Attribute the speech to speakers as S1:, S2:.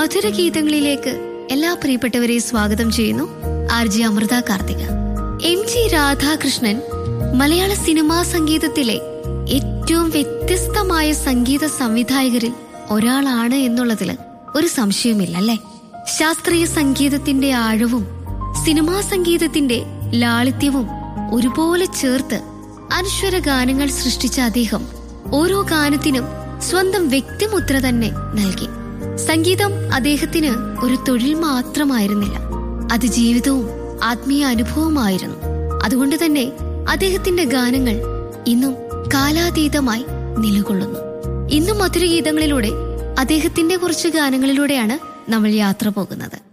S1: മധുരഗീതങ്ങളിലേക്ക് എല്ലാ പ്രിയപ്പെട്ടവരെയും സ്വാഗതം ചെയ്യുന്നു R G Amrutha Karthika M G Radhakrishnan Malayalam cinema സംഗീതത്തിലെ ഏറ്റവും വ്യത്യസ്തമായ സംഗീത സംവിധായകരിൽ ഒരാളാണ് എന്നുള്ളതിൽ ഒരു സംശയമില്ല അല്ലേ ശാസ്ത്രീയ സംഗീതത്തിന്റെ ആഴവും സിനിമാ സംഗീതത്തിന്റെ ലാളിത്യവും ഒരുപോലെ ചേർത്ത് അനശ്വര ഗാനങ്ങൾ സൃഷ്ടിച്ച അദ്ദേഹം ഓരോ ഗാനത്തിനും സ്വന്തം വ്യക്തിമുദ്ര തന്നെ നൽകി സംഗീതം അദ്ദേഹത്തിന് ഒരു തൊഴിൽ മാത്രമായിരുന്നില്ല അത് ജീവിതവും ആത്മീയ അനുഭവമായിരുന്നു അതുകൊണ്ട് തന്നെ അദ്ദേഹത്തിന്റെ ഗാനങ്ങൾ ഇന്നും കാലാതീതമായി നിലകൊള്ളുന്നു ഇന്നും മധുരഗീതങ്ങളിലൂടെ അദ്ദേഹത്തിന്റെ കുറച്ച് ഗാനങ്ങളിലൂടെയാണ് നമ്മൾ യാത്ര പോകുന്നത്